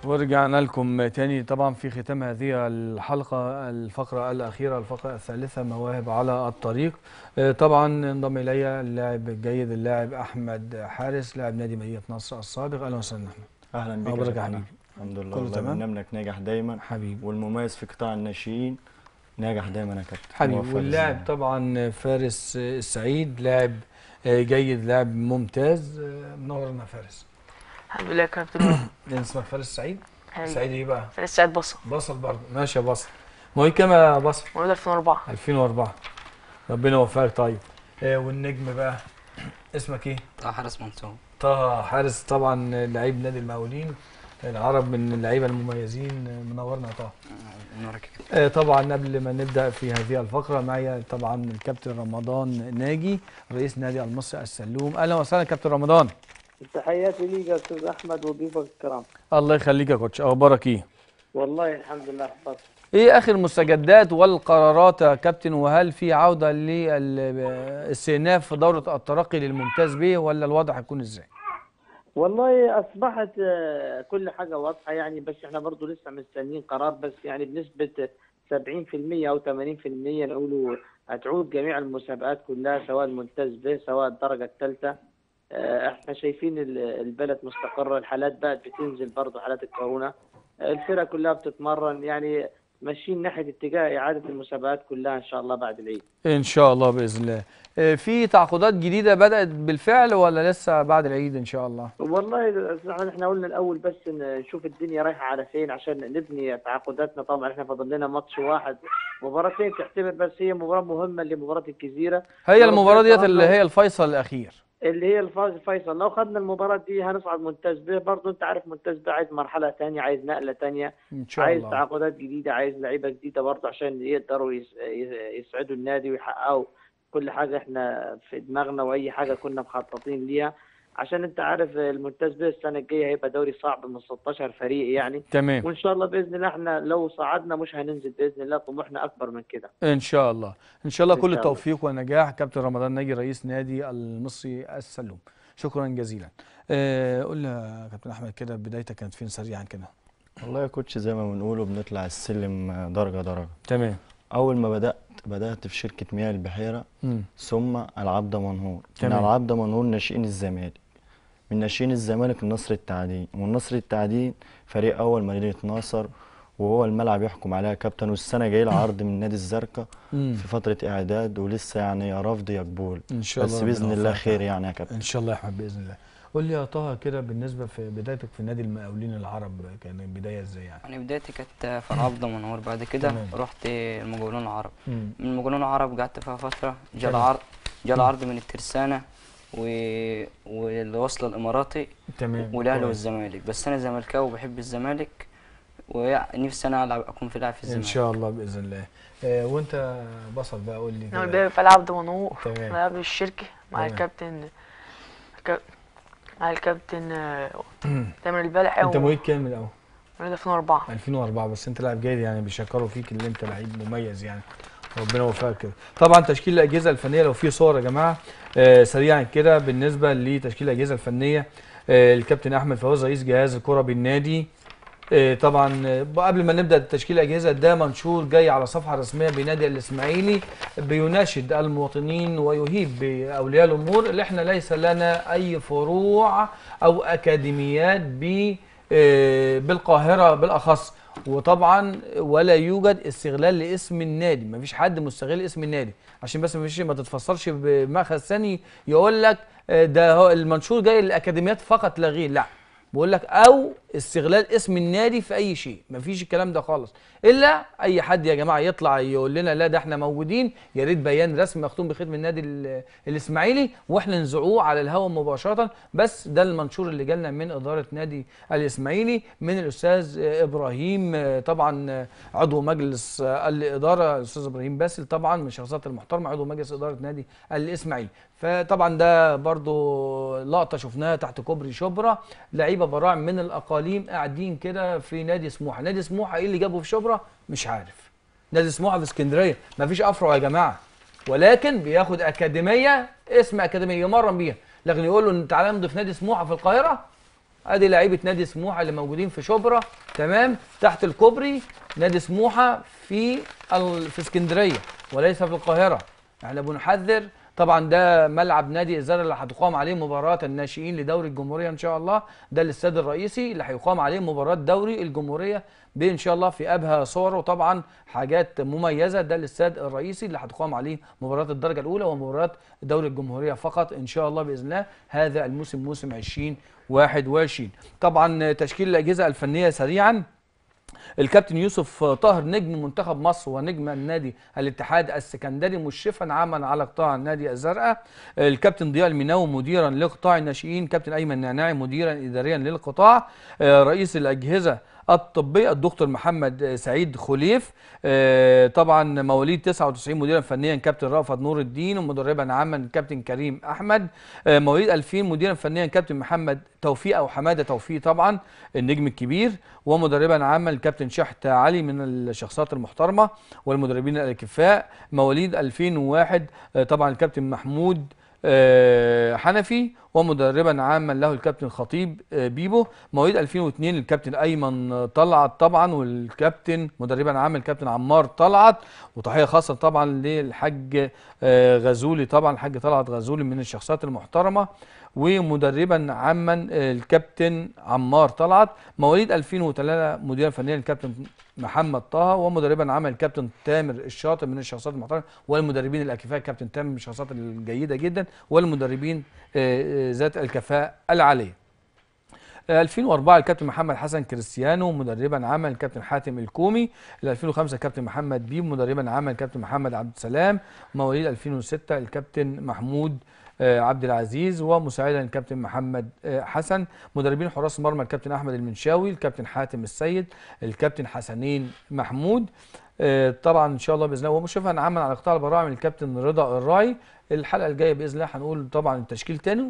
ورجعنا لكم تاني طبعا في ختام هذه الحلقة الفقرة الأخيرة الفقرة الثالثة مواهب على الطريق آه، طبعا انضم إلي اللاعب الجيد اللاعب أحمد حارس لاعب نادي مدينة نصر السابق أهلا وسهلا أحمد اهلا بك أخبارك يا شيخنا. حبيبي؟ الحمد لله كله الله تمام؟ يتمنى لك ناجح دايما حبيبي والمميز في قطاع الناشئين ناجح دايما يا كابتن حبيبي موفق واللاعب إذن طبعا فارس السعيد لاعب آه، جيد لاعب ممتاز آه، منورنا فارس الحمد لله يا كابتن اسمك فارس السعيد هاي. سعيد ايه بقى فارس سعيد بصل بصل برضه ماشي يا بصل مواليد كام يا بصل مولود 2004 2004 ربنا يوفقك طيب آه والنجم بقى اسمك ايه طه حارس منصور طه حارس طبعا لعيب نادي المقاولين العرب من اللعيبه المميزين آه، منورنا يا طه نورك يا كابتن آه، طبعا قبل ما نبدا في هذه الفقره معايا طبعا الكابتن رمضان ناجي رئيس نادي المصري السلوم اهلا وسهلا كابتن رمضان تحياتي ليك يا استاذ احمد وضيوفك الكرام الله يخليك يا كوتش اخبارك ايه والله الحمد لله بس ايه اخر المستجدات والقرارات يا كابتن وهل في عوده للاستئناف في دوره الترقي للممتاز به ولا الوضع هيكون ازاي والله اصبحت آه، كل حاجه واضحه يعني بس احنا برضو لسه مستنيين قرار بس يعني بنسبه 70% او 80% نقولوا هتعود جميع المسابقات كلها سواء الممتاز به سواء الدرجه الثالثه آه، احنا شايفين ال- البلد مستقره الحالات بقت بتنزل برضو حالات الكورونا آه، الفرق كلها بتتمرن يعني ماشيين ناحيه اتجاه اعاده المسابقات كلها ان شاء الله بعد العيد ان شاء الله باذن الله آه، في تعاقدات جديده بدات بالفعل ولا لسه بعد العيد ان شاء الله والله احنا احنا قلنا الاول بس نشوف الدنيا رايحه على فين عشان نبني تعاقداتنا طبعا احنا فاضل لنا ماتش واحد مباراتين تعتبر بس هي مباراه مهمه لمباراه الجزيره هي لو المباراه ديت ربنا اللي كرمنا هي الفيصل الاخير اللي هي الفاز فيصل لو خدنا المباراه دي هنصعد ممتاز به برضه انت عارف ممتاز به عايز مرحله ثانيه عايز نقله ثانيه ان شاء عايز الله تعاقدات جديده عايز لعيبه جديده برضه عشان يقدروا يس- يس- يسعدوا النادي ويحققوا كل حاجه احنا في دماغنا واي حاجه كنا مخططين ليها عشان انت عارف الممتاز به السنه الجايه هيبقى دوري صعب من 16 فريق يعني تمام وان شاء الله باذن الله احنا لو صعدنا مش هننزل باذن الله طموحنا اكبر من كده ان شاء الله ان شاء الله إن كل شاء الله. التوفيق والنجاح كابتن رمضان ناجي رئيس نادي المصري السلوم شكرا جزيلا آه قول لي يا كابتن احمد كده بدايتك كانت فين سريعا كده والله يا كوتش زي ما بنقوله بنطلع السلم درجه درجه تمام اول ما بدات بدات في شركه مياه البحيره مم. ثم العاب دمنهور من تمام. العاب دمنهور ناشئين الزمالك من ناشئين الزمالك النصر التعدين والنصر التعدين فريق اول مدينه ناصر وهو الملعب يحكم عليها كابتن والسنه جاي له عرض من نادي الزرقاء مم. في فتره اعداد ولسه يعني يا رفض يا قبول ان شاء الله بس ربنا باذن الله يوفقك. خير يعني يا كابتن ان شاء الله يا احمد باذن الله قول لي يا طه كده بالنسبه في بدايتك في نادي المقاولين العرب كان البدايه ازاي يعني يعني بدايتي كانت في العاب دمنهور بعد كده تمام. رحت المقاولون العرب مم. من المقاولون العرب قعدت فيها فترة جا تمام. العرض جا العرض من الترسانة و... والوصل الإماراتي تمام والأهلي كويس. والزمالك بس أنا زملكاوي وبحب الزمالك ونفسي أنا ألعب أكون في لاعب في ان الزمالك شاء الله باذن الله آه وانت بصل بقى قول لي انا كده. بدأت بلعب دمنهور تمام. بلعب الشركة مع تمام. الكابتن الكاب- مع الكابتن آه، تامر البلحي انت مواليد كام الاول مولود 2004 2004 بس انت لاعب جيد يعني بيشكروا فيك اللي انت لعيب مميز يعني ربنا يوفقك كده طبعا تشكيل الاجهزه الفنيه لو في صور يا جماعه آه سريعا كده بالنسبه لتشكيل الاجهزه الفنيه آه الكابتن احمد فوز رئيس جهاز الكره بالنادي آه طبعا آه، قبل ما نبدا تشكيل الاجهزه ده منشور جاي على صفحه رسميه بنادي الاسماعيلي بيناشد المواطنين ويهيب باولياء الامور اللي احنا ليس لنا اي فروع او اكاديميات ب آه، بالقاهره بالاخص وطبعا ولا يوجد استغلال لاسم النادي مفيش حد مستغل اسم النادي عشان بس مفيش ما تتفسرش بمأخذ ثاني يقول لك آه، ده هو المنشور جاي للاكاديميات فقط لا غير لا بقول لك او استغلال اسم النادي في اي شيء مفيش الكلام ده خالص الا اي حد يا جماعه يطلع يقول لنا لا ده احنا موجودين يا ريت بيان رسمي مختوم بختم النادي ال- الاسماعيلي واحنا نذيعوه على الهواء مباشره بس ده المنشور اللي جالنا من اداره نادي الاسماعيلي من الاستاذ آه، ابراهيم آه، طبعا آه، عضو مجلس آه، الاداره الاستاذ ابراهيم باسل طبعا من الشخصيات المحترمه عضو مجلس اداره نادي الاسماعيلي فطبعا ده برضو لقطه شفناها تحت كوبري شبرا لعيبه براعم من الاقاليم قاعدين كده في نادي سموحه نادي سموحه ايه اللي جابه في شبرا مش عارف نادي سموحه في اسكندريه مفيش افرع يا جماعه ولكن بياخد اكاديميه اسم اكاديميه يمرن بيها لكن يقول له تعالى امضي في نادي سموحه في القاهره ادي لعيبه نادي سموحه اللي موجودين في شبرا تمام تحت الكوبري نادي سموحه في ال... في اسكندريه وليس في القاهره احنا بنحذر طبعا ده ملعب نادي الزرع اللي هتقام عليه مباراه الناشئين لدوري الجمهوريه ان شاء الله ده الاستاد الرئيسي اللي هيقام عليه مباراه دوري الجمهوريه بان شاء الله في ابهى صور وطبعا حاجات مميزه ده الاستاد الرئيسي اللي هتقام عليه مباراه الدرجه الاولى ومباراه دوري الجمهوريه فقط ان شاء الله باذن الله هذا الموسم موسم 2021 طبعا تشكيل الاجهزه الفنيه سريعا الكابتن يوسف طاهر نجم منتخب مصر ونجم النادي الاتحاد السكندري مشرفا عاما على قطاع النادي الزرقاء الكابتن ضياء المناوي مديرا لقطاع الناشئين كابتن ايمن نعناعي مديرا اداريا للقطاع آه، رئيس الاجهزه الطبيه الدكتور محمد سعيد خليف آه، طبعا مواليد 99 مديرا فنيا كابتن رأفت نور الدين ومدربا عاما كابتن كريم احمد آه، مواليد 2000 مديرا فنيا كابتن محمد توفيق او حماده توفيق طبعا النجم الكبير ومدربا عاما الكابتن شحت علي من الشخصيات المحترمه والمدربين الاكفاء مواليد 2001 آه، طبعا الكابتن محمود آه، حنفي ومدربا عاما له الكابتن خطيب آه، بيبو مواليد 2002 الكابتن ايمن طلعت طبعا والكابتن مدربا عاما الكابتن عمار طلعت وتحيه خاصه طبعا للحاج آه، غزولي طبعا الحاج طلعت غزولي من الشخصيات المحترمه ومدربا عاما آه، الكابتن عمار طلعت مواليد 2003 مديرا فنيا الكابتن محمد طه ومدربا عاما الكابتن تامر الشاطر من الشخصيات المحترمه والمدربين الاكفاء الكابتن تامر من الشخصيات الجيده جدا والمدربين آه، آه، ذات الكفاءه العاليه 2004 الكابتن محمد حسن كريستيانو مدربا عاما الكابتن حاتم الكومي 2005 الكابتن محمد بيب مدربا عاما الكابتن محمد عبد السلام مواليد 2006 الكابتن محمود آه، عبد العزيز ومساعدا الكابتن محمد آه، حسن مدربين حراس المرمى الكابتن احمد المنشاوي الكابتن حاتم السيد الكابتن حسنين محمود آه، طبعا ان شاء الله باذن الله ومشرفا عاما على قطاع البراعم الكابتن رضا الراي الحلقه الجايه باذن الله هنقول طبعا التشكيل تاني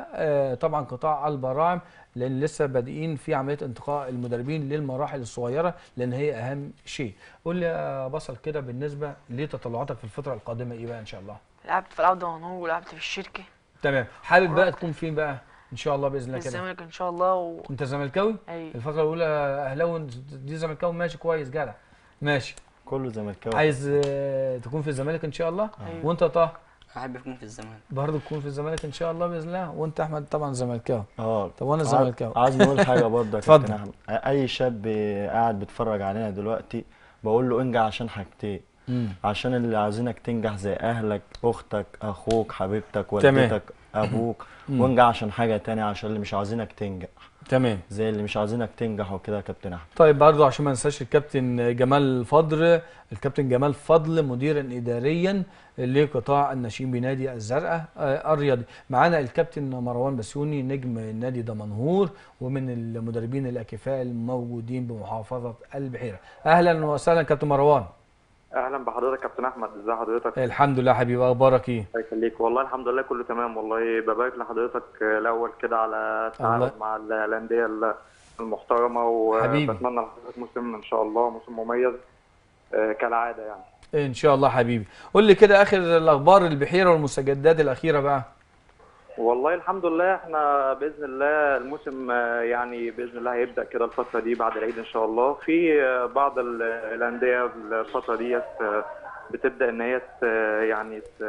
وطبعا قطاع البراعم لان لسه بادئين في عمليه انتقاء المدربين للمراحل الصغيره لان هي اهم شيء قول لي يا بصل كده بالنسبه لتطلعاتك في الفتره القادمه ايه بقى ان شاء الله لعبت في العودة ونور ولعبت في الشركة تمام حابب بقى تكون فين بقى ان شاء الله باذن الله كده الزمالك ان شاء الله و... انت زملكاوي اي الفتره الاولى اهلاوي دي زملكاوي ماشي كويس جدع ماشي كله زملكاوي عايز آه، تكون في الزمالك ان شاء الله أيوة. وانت طه احب اكون في الزمالك برضه تكون في الزمالك ان شاء الله باذن الله وانت احمد طبعا زملكاوي اه طب وانا عايز- زملكاوي عايز نقول حاجه برضه يا اتفضل. كابتن احمد اي شاب قاعد بيتفرج علينا دلوقتي بقول له انجح عشان حاجتين مم. عشان اللي عايزينك تنجح زي اهلك اختك اخوك حبيبتك تمام. والدتك ابوك مم. وانجح عشان حاجه تانية عشان اللي مش عايزينك تنجح تمام زي اللي مش عايزينك تنجح وكده يا كابتن احمد طيب برضه عشان ما ننساش الكابتن جمال فضل الكابتن جمال فضل مديرا اداريا لقطاع الناشئين بنادي الزرقاء آه، الرياضي معانا الكابتن مروان بسيوني نجم نادي دمنهور ومن المدربين الاكفاء الموجودين بمحافظه البحيره اهلا وسهلا كابتن مروان اهلا بحضرتك كابتن احمد ازي حضرتك الحمد لله حبيبي اخبارك ايه الله يخليك والله الحمد لله كله تمام والله ببارك لحضرتك الاول كده على التعاون الله. مع ال- الانديه ال- المحترمه حبيبي. وبتمنى لحضرتك موسم ان شاء الله موسم مميز آه، كالعاده يعني ان شاء الله حبيبي قول لي كده اخر الاخبار البحيره والمستجدات الاخيره بقى والله الحمد لله احنا باذن الله الموسم آه، يعني باذن الله هيبدا كده الفتره دي بعد العيد ان شاء الله في آه، بعض ال- الانديه الفتره ديت آه، بتبدا ان هي ت- يعني ت-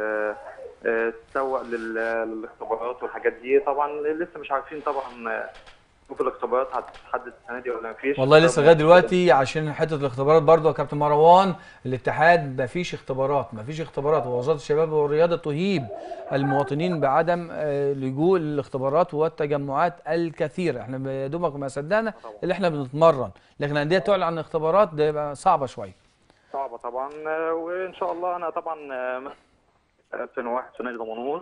آه، تسوق لل- للاختبارات والحاجات دي طبعا لسه مش عارفين طبعا آه، شوف الاختبارات هتتحدد السنه دي ولا مفيش والله لسه لغايه دلوقتي عشان حته الاختبارات برضو يا كابتن مروان الاتحاد ما فيش اختبارات ما فيش اختبارات ووزاره الشباب والرياضه تهيب المواطنين بعدم آه، لجوء للاختبارات والتجمعات الكثيره احنا يا دوبك ما صدقنا اللي احنا بنتمرن لكن الانديه تعلن عن اختبارات ده يبقى صعبه شويه صعبه طبعا آه، وان شاء الله انا طبعا آه، 2001 في نادي دمنهور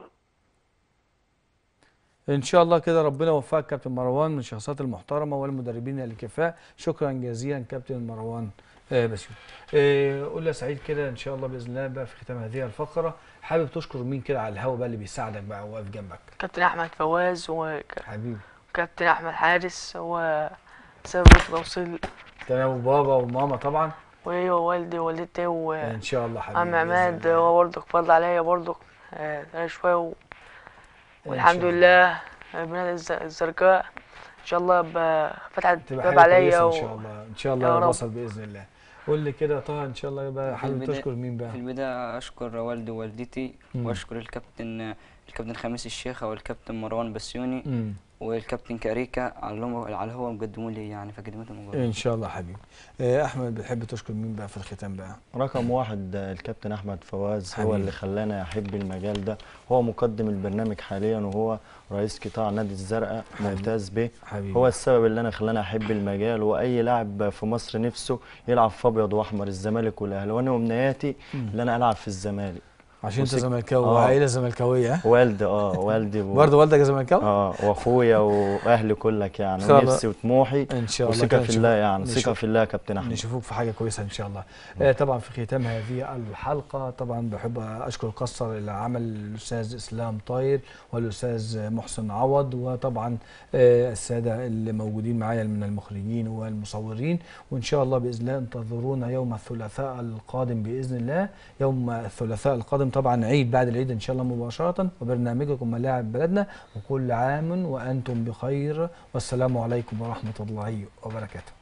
ان شاء الله كده ربنا يوفقك كابتن مروان من الشخصيات المحترمه والمدربين الكفاء شكرا جزيلا كابتن مروان آه بسيط آه قول لي يا سعيد كده ان شاء الله باذن الله بقى في ختام هذه الفقره حابب تشكر مين كده على الهوا بقى اللي بيساعدك بقى وواقف جنبك كابتن احمد فواز حبيبي وكابتن احمد حارس هو سبب توصيل تمام وبابا وماما طبعا ووالدي ووالدتي و ان شاء الله حبيبي عم بإذن عماد الله. هو برضك فضل عليا برضك آه، شوية و... إن والحمد شاء لله آه، بنادي الز- الزرقاء ان شاء الله ب- فتحت تبقى باب حاجه عليا كويسه و... ان شاء الله ان شاء يا الله رب. نوصل باذن الله قول لي كده طه ان شاء الله يبقى في حابب البداية- تشكر مين بقى في البداية أشكر والدي ووالدتي مم. وأشكر الكابتن الكابتن خميس الشيخ والكابتن مروان بسيوني مم. والكابتن كاريكا على اللي هم- على هو مقدموا لي يعني فقدمتهم مقدمة. ان شاء الله حبيبي آه، احمد بتحب تشكر مين بقى في الختام بقى رقم واحد آه، الكابتن احمد فواز حبيبي. هو اللي خلانا احب المجال ده هو مقدم البرنامج حاليا وهو رئيس قطاع نادي الزرقاء حبيبي. ممتاز به حبيبي هو السبب اللي انا خلاني احب المجال واي لاعب في مصر نفسه يلعب في ابيض واحمر الزمالك والاهلي وانا امنياتي مم. ان انا العب في الزمالك عشان انت وسك- زملكاوي آه. وعائله زملكاويه ها والدي اه والدي و... برضه والدك زملكاوي اه واخويا واهلي كلك يعني إن شاء الله. ونفسي وطموحي ان شاء الله وثقه كده في نشوف- الله يعني نشوف- ثقه في الله يا كابتن احمد نشوفوك في حاجه كويسه ان شاء الله آه طبعا في ختام هذه الحلقه طبعا بحب اشكر قصر الى عمل الاستاذ اسلام طاير والاستاذ محسن عوض وطبعا آه الساده اللي موجودين معايا من المخرجين والمصورين وان شاء الله باذن الله انتظرونا يوم الثلاثاء القادم باذن الله يوم الثلاثاء القادم طبعا عيد بعد العيد ان شاء الله مباشره وبرنامجكم ملاعب بلدنا وكل عام وانتم بخير والسلام عليكم ورحمه الله وبركاته